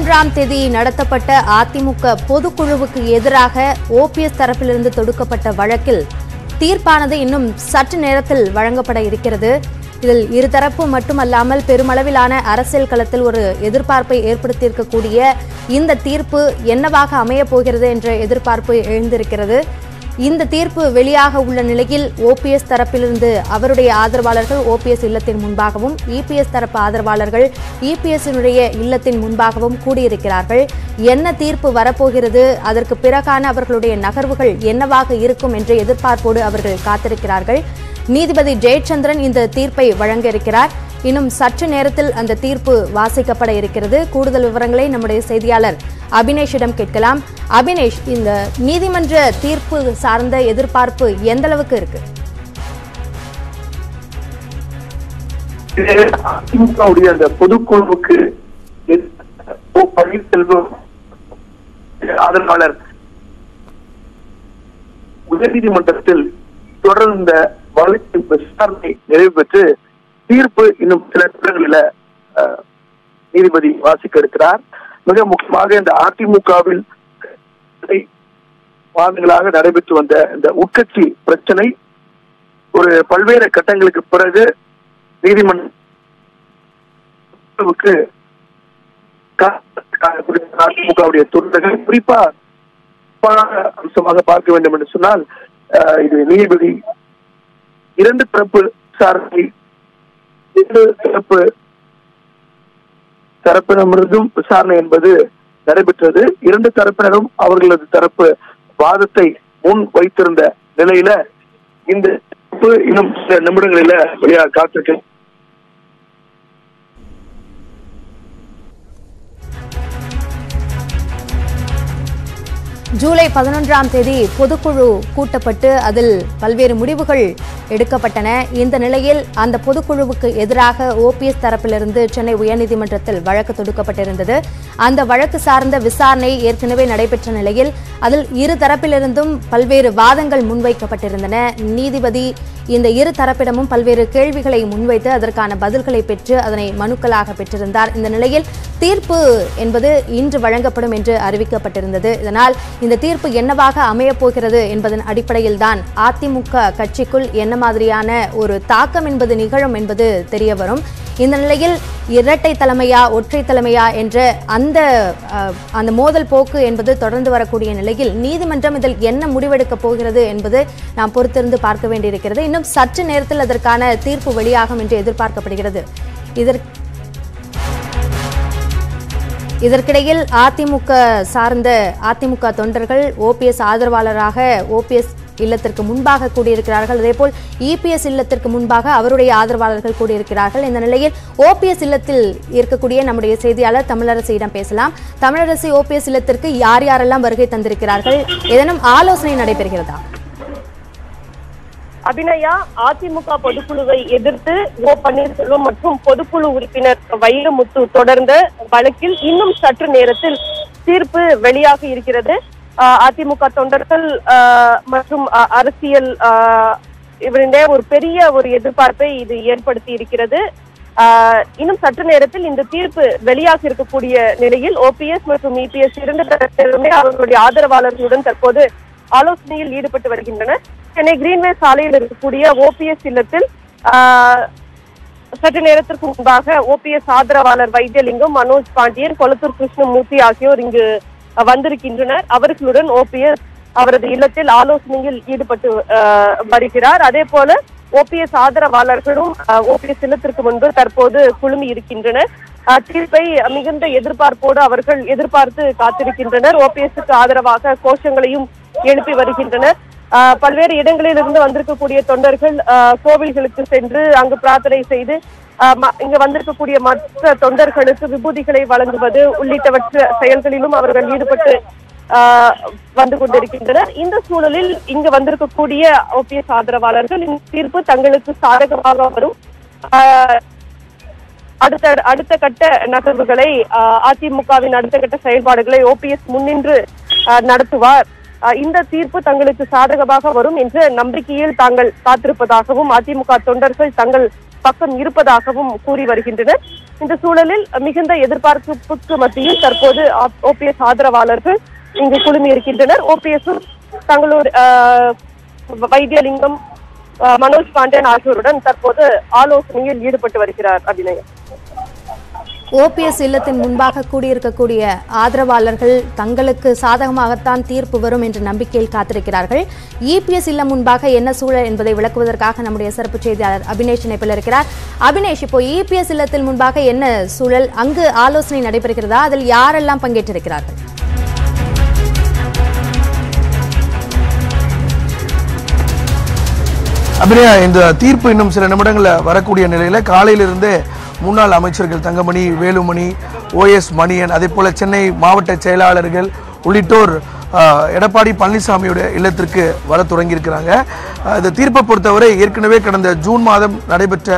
பதினொன்றாம் தேதி நடத்தப்பட்ட அதிமுக பொதுக்குழுவுக்கு எதிராக ஓபிஎஸ் தரப்பிலிருந்து தொடுக்கப்பட்ட வழக்கில் தீர்ப்பானது இன்னும் சற்று நேரத்தில் வழங்கப்பட இருக்கிறது இதில் இருதரப்பு மட்டுமல்லாமல் பெருமளவிலான அரசியல் களத்தில் ஒரு எதிர்பார்ப்பை ஏற்படுத்தியிருக்கக்கூடிய இந்த தீர்ப்பு என்னவாக அமையப் போகிறது என்ற எதிர்பார்ப்பு எழுந்திருக்கிறது இந்த தீர்ப்பு வெளியாக உள்ள நிலையில் ஓபிஎஸ் தரப்பிலிருந்து அவருடைய ஆதரவாளர்கள் ஓபிஎஸ் இல்லத்தின் முன்பாகவும் இபிஎஸ் தரப்பு ஆதரவாளர்கள் இபிஎஸ்னுடைய இல்லத்தின் முன்பாகவும் கூடியிருக்கிறார்கள் என்ன தீர்ப்பு வரப்போகிறது அதற்கு பிறகான அவர்களுடைய நகர்வுகள் என்னவாக இருக்கும் என்ற எதிர்பார்ப்போடு அவர்கள் காத்திருக்கிறார்கள் நீதிபதி ஜெயச்சந்திரன் இந்த தீர்ப்பை வழங்க இருக்கிறார் இன்னும் சற்று நேரத்தில் அந்த தீர்ப்பு வாசிக்கப்பட இருக்கிறது கூடுதல் விவரங்களை நம்முடைய செய்தியாளர் அபினேஷிடம் கேட்கலாம் அபினேஷ் இந்த நீதிமன்ற தீர்ப்பு சார்ந்த எதிர்பார்ப்பு எந்த அளவுக்கு இருக்கு இது அதிமுகவுடைய அந்த பொதுக்குழுவுக்கு எதிராக ஓ பன்னீர்செல்வம் ஆதரவாளர் உயர்நீதிமன்றத்தில் தொடர்ந்த வழக்கின் விசாரணை நிறைவு பெற்று தீர்ப்பு இன்னும் சில நிமிடங்களில அஹ், நீதிபதி வாசிக்க இருக்கிறார் மிக முக்கியமாக இந்த அதிமுகவில் மாதங்களாக நடைபெற்று வந்த இந்த உட்கட்சி பிரச்சனை ஒரு பல்வேறு கட்டங்களுக்கு பிறகு நீதிமன்றத்துக்கு அதிமுகவுடைய தொண்டர்கள் குறிப்பா முக்கியமான அம்சமாக பார்க்க வேண்டும் என்று சொன்னால் அஹ், இது நீதிபதி இரண்டு தரப்பு விசாரணை இரண்டு தரப்பு தரப்பினமிருந்தும் விசாரணை என்பது நடைபெற்றது இரண்டு தரப்பினரும் அவர்களது தரப்பு வாதத்தை முன் வைத்திருந்த நிலையில இந்த தீர்ப்பு இன்னும் சில நிமிடங்களில வெளியாக காத்திருக்கு ஜூலை பதினொன்றாம் தேதி பொதுக்குழு கூட்டப்பட்டு அதில் பல்வேறு முடிவுகள் எடுக்கப்பட்டன இந்த நிலையில் அந்த பொதுக்குழுவுக்கு எதிராக ஓபிஎஸ் தரப்பிலிருந்து சென்னை உயர்நீதிமன்றத்தில் வழக்கு தொடுக்கப்பட்டிருந்தது அந்த வழக்கு சார்ந்த விசாரணை ஏற்கனவே நடைபெற்ற நிலையில் அதில் இரு தரப்பிலிருந்தும் பல்வேறு வாதங்கள் முன்வைக்கப்பட்டிருந்தன நீதிபதி இந்த இரு தரப்பிடமும் பல்வேறு கேள்விகளை முன்வைத்து அதற்கான பதில்களை பெற்று அதனை மனுக்களாக பெற்றிருந்தார் இந்த நிலையில் தீர்ப்பு என்பது இன்று வழங்கப்படும் என்று அறிவிக்கப்பட்டிருந்தது இதனால் இந்த தீர்ப்பு என்னவாக அமையப் போகிறது என்பதன் அடிப்படையில் தான் அதிமுக கட்சிக்குள் என்ன மாதிரியான ஒரு தாக்கம் என்பது நிகழும் என்பது தெரிய வரும் இந்த நிலையில் இரட்டை தலைமையா ஒற்றை தலைமையா என்ற அந்த அஹ், அந்த மோதல் போக்கு என்பது தொடர்ந்து வரக்கூடிய நிலையில் நீதிமன்றம் இதில் என்ன முடிவெடுக்கப் போகிறது என்பது நாம் பொறுத்திருந்து பார்க்க வேண்டியிருக்கிறது இன்னும் சற்று நேரத்தில் அதற்கான தீர்ப்பு வெளியாகும் என்று எதிர்பார்க்கப்படுகிறது இதற்கு இதற்கிடையில் அதிமுக சார்ந்த அதிமுக தொண்டர்கள் ஓபிஎஸ் ஆதரவாளராக ஓபிஎஸ் இல்லத்திற்கு முன்பாக கூடியிருக்கிறார்கள் அதேபோல் இபிஎஸ் இல்லத்திற்கு முன்பாக அவருடைய ஆதரவாளர்கள் கூடியிருக்கிறார்கள் இந்த நிலையில் ஓபிஎஸ் இல்லத்தில் இருக்கக்கூடிய நம்முடைய செய்தியாளர் தமிழரசியிடம் பேசலாம் தமிழரசி ஓபிஎஸ் இல்லத்திற்கு யார் யாரெல்லாம் வருகை தந்திருக்கிறார்கள் ஏதேனும் ஆலோசனை நடைபெறுகிறதா அபிநயா அதிமுக பொதுக்குழுவை எதிர்த்து ஓ பன்னீர்செல்வம் மற்றும் பொதுக்குழு உறுப்பினர் வைரமுத்து தொடர்ந்த வழக்கில் இன்னும் சற்று நேரத்தில் தீர்ப்பு வெளியாக இருக்கிறது ஆஹ் அதிமுக தொண்டர்கள் ஆஹ் மற்றும் அ- அரசியல் ஆஹ் இவரிடையே ஒரு பெரிய ஒரு எதிர்பார்ப்பை இது ஏற்படுத்தி இருக்கிறது ஆஹ் இன்னும் சற்று நேரத்தில் இந்த தீர்ப்பு வெளியாக இருக்கக்கூடிய நிலையில் ஓபிஎஸ் மற்றும் இபிஎஸ் இரண்டு தரப்பிலுமே அவர்களுடைய ஆதரவாளர்களுடன் தற்போது ஆலோசனையில் ஈடுபட்டு வருகின்றனர் சென்னை கிரீன்வே சாலையில் இருக்கக்கூடிய ஓபிஎஸ் இல்லத்தில் ஆஹ், சற்று நேரத்திற்கு முன்பாக ஓபிஎஸ் ஆதரவாளர் வைத்தியலிங்கம் மனோஜ் பாண்டியன் கொளத்தூர் கிருஷ்ணமூர்த்தி ஆகியோர் இங்கு அஹ், வந்திருக்கின்றனர் அவர்களுடன் ஓபிஎஸ் அவரது இல்லத்தில் ஆலோசனையில் ஈடுபட்டு ஆஹ், வருகிறார் அதே போல ஓபிஎஸ் ஆதரவாளர்களும் ஓபிஎஸ் இல்லத்திற்கு முன்பு தற்போது குழுமி இருக்கின்றனர் அஹ், தீர்ப்பை மிகுந்த எதிர்பார்ப்போடு அவர்கள் எதிர்பார்த்து காத்திருக்கின்றனர் ஓபிஎஸ்க்கு ஆதரவாக கோஷங்களையும் எழுப்பி வருகின்றனர் ஆஹ், பல்வேறு இடங்களில் இருந்து வந்திருக்கக்கூடிய தொண்டர்கள் ஆஹ், கோவில்களுக்கு சென்று அங்கு பிரார்த்தனை செய்து ஆஹ், ம- இங்கு வந்திருக்கக்கூடிய மற்ற தொண்டர்களுக்கு விபூதிகளை வழங்குவது உள்ளிட்டவற்ற செயல்களிலும் அவர்கள் ஈடுபட்டு ஆஹ், வந்து கொண்டிருக்கின்றனர் இந்த சூழலில் இங்கு வந்திருக்கக்கூடிய ஓபிஎஸ் ஆதரவாளர்கள் இந்த தீர்ப்பு தங்களுக்கு சாதகமாக வரும் ஆஹ், அடுத்த அடுத்த கட்ட நகர்வுகளை ஆஹ், அதிமுகவின் அடுத்த கட்ட செயல்பாடுகளை ஓபிஎஸ் முன்னின்று ஆஹ், நடத்துவார் ஆஹ், இந்த தீர்ப்பு தங்களுக்கு சாதகமாக வரும் என்ற நம்பிக்கையில் தாங்கள் காத்திருப்பதாகவும் அதிமுக தொண்டர்கள் தங்கள் பக்கம் இருப்பதாகவும் கூறி வருகின்றனர் இந்த சூழலில் மிகுந்த எதிர்பார்ப்புக்கு மத்தியில் தற்போது ஓபிஎஸ் ஆதரவாளர்கள் இங்கு குழுமி இருக்கின்றனர் ஓபிஎஸும் தங்களோட ஆஹ், வைத்தியலிங்கம் ஆஹ், மனோஜ் பாண்டியன் ஆகியோருடன் தற்போது ஆலோசனையில் ஈடுபட்டு வருகிறார் அபிநயம் ஓபிஎஸ் இல்லத்தின் முன்பாக கூடியிருக்கக்கூடிய ஆதரவாளர்கள் தங்களுக்கு சாதகமாகத்தான் தீர்ப்பு வரும் என்ற நம்பிக்கையில் காத்திருக்கிறார்கள் இபிஎஸ் இல்லம் முன்பாக என்ன சூழல் என்பதை விளக்குவதற்காக நம்முடைய சிறப்பு செய்தியாளர் அபினேஷ் இணைப்பில் இருக்கிறார் அபினேஷ் இப்போ இபிஎஸ் இல்லத்தில் முன்பாக என்ன சூழல் அங்கு ஆலோசனை நடைபெறுகிறதா அதில் யாரெல்லாம் பங்கேற்றிருக்கிறார்கள் அபிநயா இந்த தீர்ப்பு இன்னும் சில நிமிடங்களில் வரக்கூடிய நிலையில் காலையிலிருந்தே முன்னாள் அமைச்சர்கள் தங்கமணி வேலுமணி ஓஎஸ் மணியன் அதே போல சென்னை மாவட்ட செயலாளர்கள் உள்ளிட்டோர் ஆஹ், எடப்பாடி பழனிசாமியோட இல்லத்திற்கு வர தொடங்கியிருக்கிறாங்க ஆஹ், இந்த தீர்ப்பை பொறுத்தவரை ஏற்கனவே கடந்த ஜூன் மாதம் நடைபெற்ற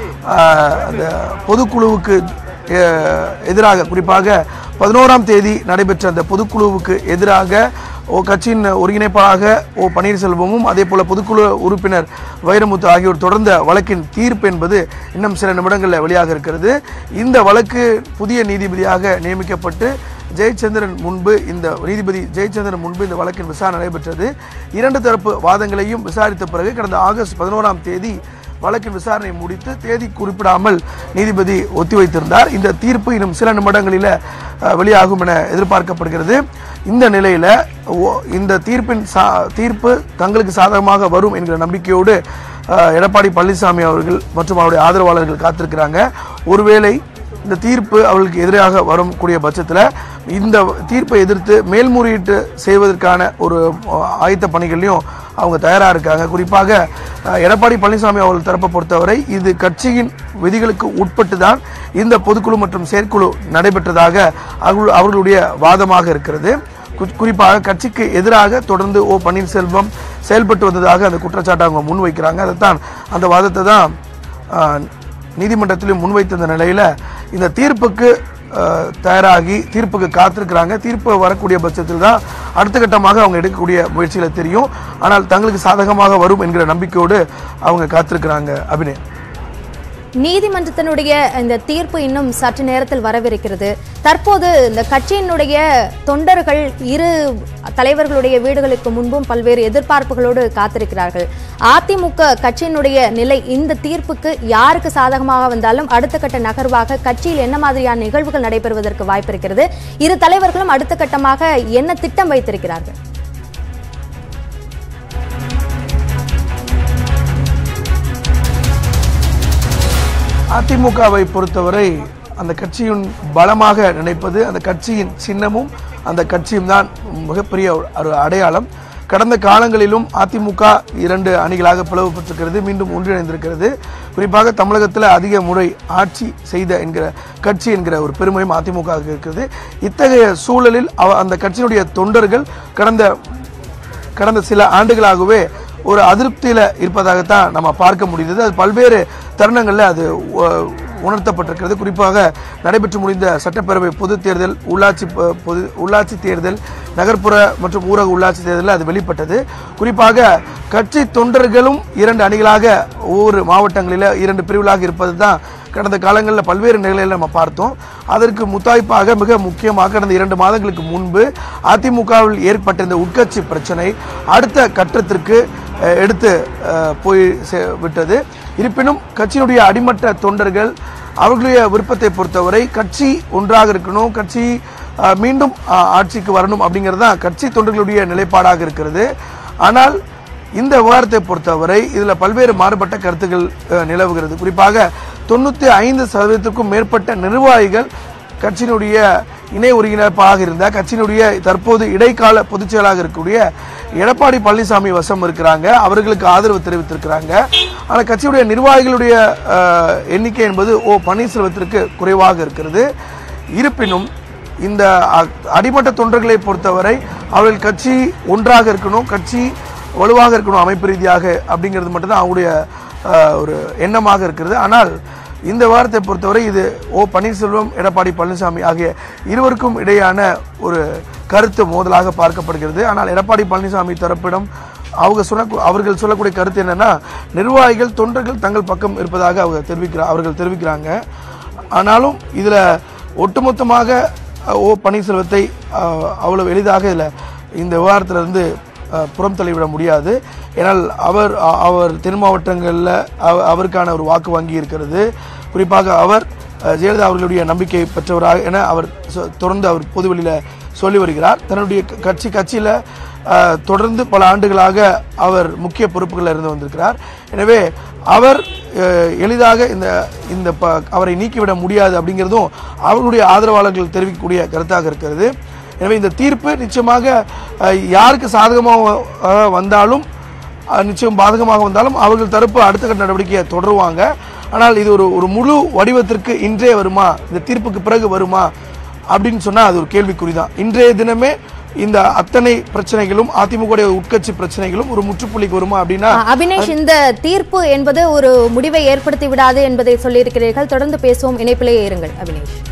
ஆஹ், அந்த பொதுக்குழுவுக்கு அஹ், எதிராக குறிப்பாக பதினோராம் தேதி நடைபெற்ற அந்த பொதுக்குழுவுக்கு எதிராக ஓ கட்சியின் ஒருங்கிணைப்பாளராக ஓ பன்னீர்செல்வமும் அதே போல பொதுக்குழு உறுப்பினர் வைரமுத்து ஆகியோர் தொடர்ந்த வழக்கின் தீர்ப்பு என்பது இன்னும் சில நிமிடங்களில் வெளியாக இருக்கிறது இந்த வழக்கு புதிய நீதிபதியாக நியமிக்கப்பட்டு ஜெயச்சந்திரன் முன்பு இந்த நீதிபதி ஜெயச்சந்திரன் முன்பு இந்த வழக்கின் விசாரணை நடைபெற்றது இரண்டு தரப்பு வாதங்களையும் விசாரித்த பிறகு கடந்த ஆகஸ்ட் பதினோராம் தேதி வழக்கின் விசாரணையை முடித்து தேதி குறிப்பிடாமல் நீதிபதி ஒத்திவைத்திருந்தார் இந்த தீர்ப்பு இன்னும் சில நிமிடங்களில் அஹ், வெளியாகும் என எதிர்பார்க்கப்படுகிறது இந்த நிலையில ஓ- இந்த தீர்ப்பின் சா தீர்ப்பு தங்களுக்கு சாதகமாக வரும் என்கிற நம்பிக்கையோடு அஹ், எடப்பாடி பழனிசாமி அவர்கள் மற்றும் அவருடைய ஆதரவாளர்கள் காத்திருக்கிறாங்க ஒருவேளை இந்த தீர்ப்பு அவர்களுக்கு எதிராக வரக்கூடிய பட்சத்தில் இந்த தீர்ப்பை எதிர்த்து மேல்முறையீட்டு செய்வதற்கான ஒரு அஹ், ஆயத்த பணிகள்லையும் அவங்க தயாராக இருக்காங்க குறிப்பாக அஹ், எடப்பாடி பழனிசாமி அவர்கள் தரப்பை பொறுத்தவரை இது கட்சியின் விதிகளுக்கு உட்பட்டு தான் இந்த பொதுக்குழு மற்றும் செயற்குழு நடைபெற்றதாக அவர்கள் அவர்களுடைய வாதமாக இருக்கிறது கு- குறிப்பாக கட்சிக்கு எதிராக தொடர்ந்து ஓ பன்னீர்செல்வம் செயல்பட்டு வந்ததாக அந்த குற்றச்சாட்டை அவங்க முன்வைக்கிறாங்க அதைத்தான் அந்த வாதத்தை தான் ஆஹ், நீதிமன்றத்திலும் முன்வைத்திருந்த நிலையில் இந்த தீர்ப்புக்கு ஆஹ், தயாராகி தீர்ப்புக்கு காத்திருக்கிறாங்க தீர்ப்பு வரக்கூடிய பட்சத்தில் தான் அடுத்த கட்டமாக அவங்க எடுக்கக்கூடிய முயற்சிகளை தெரியும் ஆனால் தங்களுக்கு சாதகமாக வரும் என்கிற நம்பிக்கையோடு அவங்க காத்திருக்கிறாங்க அபிநய் நீதிமன்றத்தினுடைய இந்த தீர்ப்பு இன்னும் சற்று நேரத்தில் வரவிருக்கிறது தற்போது இந்த கட்சியினுடைய தொண்டர்கள் இரு தலைவர்களுடைய வீடுகளுக்கு முன்பும் பல்வேறு எதிர்பார்ப்புகளோடு காத்திருக்கிறார்கள் அதிமுக கட்சியினுடைய நிலை இந்த தீர்ப்புக்கு யாருக்கு சாதகமாக வந்தாலும் அடுத்த கட்ட நகர்வாக கட்சியில் என்ன மாதிரியான நிகழ்வுகள் நடைபெறுவதற்கு வாய்ப்பு இருக்கிறது இரு தலைவர்களும் அடுத்த கட்டமாக என்ன திட்டம் வைத்திருக்கிறார்கள் அதிமுகவை பொறுத்தவரை அந்த கட்சியின் பலமாக நினைப்பது அந்த கட்சியின் சின்னமும் அந்த கட்சியும் தான் மிகப்பெரிய ஒரு அடையாளம் கடந்த காலங்களிலும் அதிமுக இரண்டு அணிகளாக பிளவுபட்டிருக்கிறது மீண்டும் ஒன்றிணைந்திருக்கிறது குறிப்பாக தமிழகத்தில் அதிக முறை ஆட்சி செய்த என்கிற கட்சி என்கிற ஒரு பெருமையும் அதிமுக வுக்கு இருக்கிறது இத்தகைய சூழலில் அவ- அந்த கட்சியினுடைய தொண்டர்கள் கடந்த கடந்த சில ஆண்டுகளாகவே ஒரு அதிருப்தியில் இருப்பதாகத்தான் நம்ம பார்க்க முடிந்தது அது பல்வேறு தருணங்களில் அது உ- உணர்த்தப்பட்டிருக்கிறது குறிப்பாக நடைபெற்று முடிந்த சட்டப்பேரவை பொதுத் தேர்தல் உள்ளாட்சி ப- பொது உள்ளாட்சி தேர்தல் நகர்ப்புற மற்றும் ஊரக உள்ளாட்சி தேர்தலில் அது வெளிப்பட்டது குறிப்பாக கட்சி தொண்டர்களும் இரண்டு அணிகளாக ஒவ்வொரு மாவட்டங்களில் இரண்டு பிரிவுகளாக இருப்பது தான் கடந்த காலங்களில் பல்வேறு நிலையில் நம்ம பார்த்தோம் அதற்கு முத்தாய்ப்பாக மிக முக்கியமாக கடந்த இரண்டு மாதங்களுக்கு முன்பு அதிமுகவில் ஏற்பட்ட இந்த உட்கட்சி பிரச்சனை அடுத்த கட்டத்திற்கு அஹ், எடுத்து அஹ், போய் சே- விட்டது இருப்பினும் கட்சியினுடைய அடிமட்ட தொண்டர்கள் அவர்களுடைய விருப்பத்தை பொறுத்தவரை கட்சி ஒன்றாக இருக்கணும் கட்சி அஹ், மீண்டும் அஹ், ஆட்சிக்கு வரணும் அப்படிங்கிறது தான் கட்சி தொண்டர்களுடைய நிலைப்பாடாக இருக்கிறது ஆனால் இந்த விவகாரத்தை பொறுத்தவரை இதில் பல்வேறு மாறுபட்ட கருத்துக்கள் அஹ், நிலவுகிறது குறிப்பாக தொண்ணூற்றி ஐந்து சதவீதத்துக்கும் மேற்பட்ட நிர்வாகிகள் கட்சியினுடைய இணை ஒருங்கிணைப்பாக இருந்த கட்சியினுடைய தற்போது இடைக்கால பொதுச் செயலாளராக இருக்கக்கூடிய எடப்பாடி பழனிசாமி வசம் இருக்கிறாங்க அவர்களுக்கு ஆதரவு தெரிவித்திருக்கிறாங்க ஆனால் கட்சியுடைய நிர்வாகிகளுடைய அஹ், எண்ணிக்கை என்பது ஓ பன்னீர்செல்வத்திற்கு குறைவாக இருக்கிறது இருப்பினும் இந்த அ- அடிமட்ட தொண்டர்களை பொறுத்தவரை அவர்கள் கட்சி ஒன்றாக இருக்கணும் கட்சி வலுவாக இருக்கணும் அமைப்பு ரீதியாக அப்படிங்கிறது மட்டும்தான் அவங்களுடைய அஹ், ஒரு எண்ணமாக இருக்கிறது ஆனால் இந்த வாரத்தை பொறுத்தவரை இது ஓ பன்னீர்செல்வம் எடப்பாடி பழனிசாமி ஆகிய இருவருக்கும் இடையான ஒரு கருத்து மோதலாக பார்க்கப்படுகிறது ஆனால் எடப்பாடி பழனிசாமி தரப்பிடம் அவங்க சொன்ன அவர்கள் சொல்லக்கூடிய கருத்து என்னன்னா நிர்வாகிகள் தொண்டர்கள் தங்கள் பக்கம் இருப்பதாக அவங்க தெரிவிக்கிறார் அவர்கள் தெரிவிக்கிறாங்க ஆனாலும் இதில் ஒட்டுமொத்தமாக அஹ், ஓ பன்னீர்செல்வத்தை அஹ், அவ்வளவு எளிதாக இதில் இந்த விவகாரத்திலிருந்து அஹ், புறம் தள்ளிவிட முடியாது ஏன்னால் அவர் அ- அவர் தென் மாவட்டங்களில் அவ- அவருக்கான ஒரு வாக்கு வங்கி இருக்கிறது குறிப்பாக அவர் அஹ், ஜெயலலிதா அவர்களுடைய நம்பிக்கை பெற்றவராக என அவர் சொ- தொடர்ந்து அவர் பொதுவெளியில் சொல்லி வருகிறார் தன்னுடைய க- கட்சி கட்சியில் தொடர்ந்து பல ஆண்டுகளாக அவர் முக்கிய பொறுப்புகளில் இருந்து வந்திருக்கிறார் எனவே அவர் அஹ், எளிதாக இந்த இந்த ப அவரை நீக்கிவிட முடியாது அப்படிங்கிறதும் அவர்களுடைய ஆதரவாளர்கள் தெரிவிக்கக்கூடிய கருத்தாக இருக்கிறது எனவே இந்த தீர்ப்பு நிச்சயமாக அஹ், யாருக்கு சாதகமாக அஹ், வந்தாலும் அஹ், நிச்சயம் பாதகமாக வந்தாலும் அவர்கள் தரப்பு அடுத்த கட்ட நடவடிக்கையை தொடருவாங்க ஆனால் இது ஒரு ஒரு முழு வடிவத்திற்கு இன்றே வருமா இந்த தீர்ப்புக்கு பிறகு வருமா அப்படின்னு சொன்னா அது ஒரு கேள்விக்குறி தான் இன்றைய தினமே இந்த அத்தனை பிரச்சனைகளும் அதிமுக உட்கட்சி பிரச்சனைகளும் ஒரு முற்றுப்புள்ளிக்கு வருமா அப்படின்னா அஹ், அபினேஷ் இந்த தீர்ப்பு என்பது ஒரு முடிவை ஏற்படுத்தி விடாது என்பதை சொல்லியிருக்கிறீர்கள் தொடர்ந்து பேசுவோம் இணைப்பிலேயே இருங்கள் அபினேஷ்